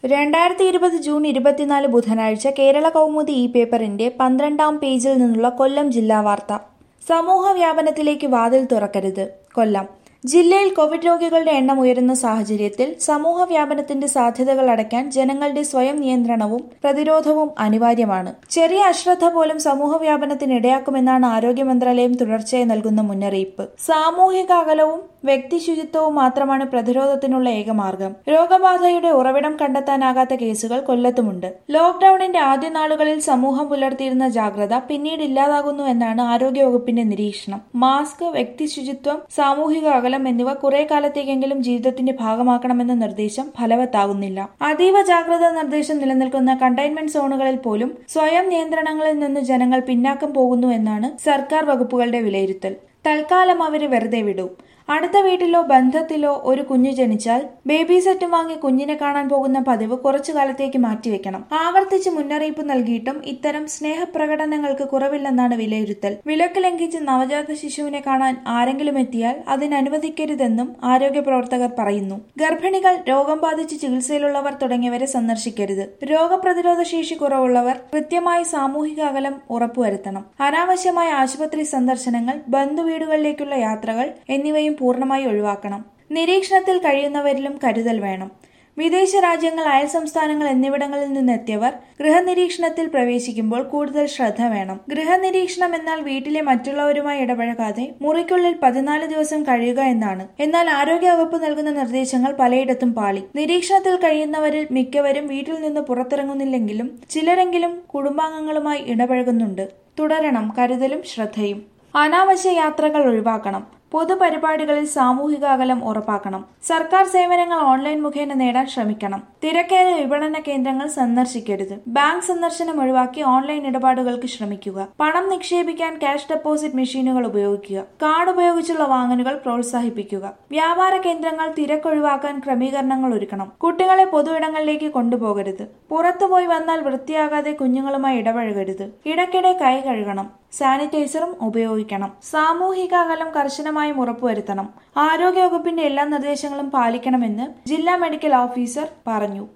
രണ്ടായിരത്തി ഇരുപത് ജൂൺ ഇരുപത്തിനാല് ബുധനാഴ്ച കേരള കൗമുദി ഈ പേപ്പറിന്റെ പന്ത്രണ്ടാം പേജിൽ നിന്നുള്ള കൊല്ലം ജില്ലാ വാർത്ത സമൂഹ വ്യാപനത്തിലേക്ക് വാതിൽ തുറക്കരുത് കൊല്ലം ജില്ലയിൽ കോവിഡ് രോഗികളുടെ എണ്ണം ഉയരുന്ന സാഹചര്യത്തിൽ സമൂഹ വ്യാപനത്തിന്റെ സാധ്യതകൾ അടയ്ക്കാൻ ജനങ്ങളുടെ സ്വയം നിയന്ത്രണവും പ്രതിരോധവും അനിവാര്യമാണ് ചെറിയ അശ്രദ്ധ പോലും സമൂഹ വ്യാപനത്തിന് ഇടയാക്കുമെന്നാണ് ആരോഗ്യ മന്ത്രാലയം തുടർച്ചയായി നൽകുന്ന മുന്നറിയിപ്പ് സാമൂഹിക അകലവും വ്യക്തി ശുചിത്വവും മാത്രമാണ് പ്രതിരോധത്തിനുള്ള ഏകമാർഗം രോഗബാധയുടെ ഉറവിടം കണ്ടെത്താനാകാത്ത കേസുകൾ കൊല്ലത്തുമുണ്ട് ലോക്ഡൌണിന്റെ ആദ്യ നാളുകളിൽ സമൂഹം പുലർത്തിയിരുന്ന ജാഗ്രത പിന്നീട് ഇല്ലാതാകുന്നു എന്നാണ് ആരോഗ്യവകുപ്പിന്റെ നിരീക്ഷണം മാസ്ക് വ്യക്തി ശുചിത്വം സാമൂഹിക അകലം എന്നിവ കുറെ കാലത്തേക്കെങ്കിലും ജീവിതത്തിന്റെ ഭാഗമാക്കണമെന്ന നിർദ്ദേശം ഫലവത്താകുന്നില്ല അതീവ ജാഗ്രതാ നിർദ്ദേശം നിലനിൽക്കുന്ന കണ്ടെയ്ൻമെന്റ് സോണുകളിൽ പോലും സ്വയം നിയന്ത്രണങ്ങളിൽ നിന്ന് ജനങ്ങൾ പിന്നാക്കം പോകുന്നു എന്നാണ് സർക്കാർ വകുപ്പുകളുടെ വിലയിരുത്തൽ തൽക്കാലം അവരെ വെറുതെ വിടൂ അടുത്ത വീട്ടിലോ ബന്ധത്തിലോ ഒരു കുഞ്ഞു ജനിച്ചാൽ ബേബി സെറ്റ് വാങ്ങി കുഞ്ഞിനെ കാണാൻ പോകുന്ന പതിവ് കുറച്ചു കാലത്തേക്ക് മാറ്റിവെക്കണം ആവർത്തിച്ച് മുന്നറിയിപ്പ് നൽകിയിട്ടും ഇത്തരം സ്നേഹപ്രകടനങ്ങൾക്ക് കുറവില്ലെന്നാണ് വിലയിരുത്തൽ വിലക്ക് ലംഘിച്ച് നവജാത ശിശുവിനെ കാണാൻ ആരെങ്കിലും എത്തിയാൽ അതിനനുവദിക്കരുതെന്നും ആരോഗ്യ പ്രവർത്തകർ പറയുന്നു ഗർഭിണികൾ രോഗം ബാധിച്ച് ചികിത്സയിലുള്ളവർ തുടങ്ങിയവരെ സന്ദർശിക്കരുത് രോഗപ്രതിരോധ ശേഷി കുറവുള്ളവർ കൃത്യമായി സാമൂഹിക അകലം ഉറപ്പുവരുത്തണം അനാവശ്യമായ ആശുപത്രി സന്ദർശനങ്ങൾ ബന്ധുവീടുകളിലേക്കുള്ള യാത്രകൾ എന്നിവയും പൂർണ്ണമായി ഒഴിവാക്കണം നിരീക്ഷണത്തിൽ കഴിയുന്നവരിലും കരുതൽ വേണം വിദേശ രാജ്യങ്ങൾ അയൽ സംസ്ഥാനങ്ങൾ എന്നിവിടങ്ങളിൽ നിന്നെത്തിയവർ ഗൃഹനിരീക്ഷണത്തിൽ പ്രവേശിക്കുമ്പോൾ കൂടുതൽ ശ്രദ്ധ വേണം ഗൃഹനിരീക്ഷണം എന്നാൽ വീട്ടിലെ മറ്റുള്ളവരുമായി ഇടപഴകാതെ മുറിക്കുള്ളിൽ പതിനാല് ദിവസം കഴിയുക എന്നാണ് എന്നാൽ ആരോഗ്യവകുപ്പ് നൽകുന്ന നിർദ്ദേശങ്ങൾ പലയിടത്തും പാളി നിരീക്ഷണത്തിൽ കഴിയുന്നവരിൽ മിക്കവരും വീട്ടിൽ നിന്ന് പുറത്തിറങ്ങുന്നില്ലെങ്കിലും ചിലരെങ്കിലും കുടുംബാംഗങ്ങളുമായി ഇടപഴകുന്നുണ്ട് തുടരണം കരുതലും ശ്രദ്ധയും അനാവശ്യ യാത്രകൾ ഒഴിവാക്കണം പൊതുപരിപാടികളിൽ സാമൂഹിക അകലം ഉറപ്പാക്കണം സർക്കാർ സേവനങ്ങൾ ഓൺലൈൻ മുഖേന നേടാൻ ശ്രമിക്കണം തിരക്കേറിയ വിപണന കേന്ദ്രങ്ങൾ സന്ദർശിക്കരുത് ബാങ്ക് സന്ദർശനം ഒഴിവാക്കി ഓൺലൈൻ ഇടപാടുകൾക്ക് ശ്രമിക്കുക പണം നിക്ഷേപിക്കാൻ ക്യാഷ് ഡെപ്പോസിറ്റ് മെഷീനുകൾ ഉപയോഗിക്കുക കാർഡ് ഉപയോഗിച്ചുള്ള വാങ്ങലുകൾ പ്രോത്സാഹിപ്പിക്കുക വ്യാപാര കേന്ദ്രങ്ങൾ തിരക്കൊഴിവാക്കാൻ ക്രമീകരണങ്ങൾ ഒരുക്കണം കുട്ടികളെ പൊതുയിടങ്ങളിലേക്ക് കൊണ്ടുപോകരുത് പുറത്തുപോയി വന്നാൽ വൃത്തിയാകാതെ കുഞ്ഞുങ്ങളുമായി ഇടപഴകരുത് ഇടയ്ക്കിടെ കൈ കഴുകണം സാനിറ്റൈസറും ഉപയോഗിക്കണം സാമൂഹിക അകലം കർശനമായും ഉറപ്പുവരുത്തണം ആരോഗ്യവകുപ്പിന്റെ എല്ലാ നിർദ്ദേശങ്ങളും പാലിക്കണമെന്ന് ജില്ലാ മെഡിക്കൽ ഓഫീസർ പറഞ്ഞു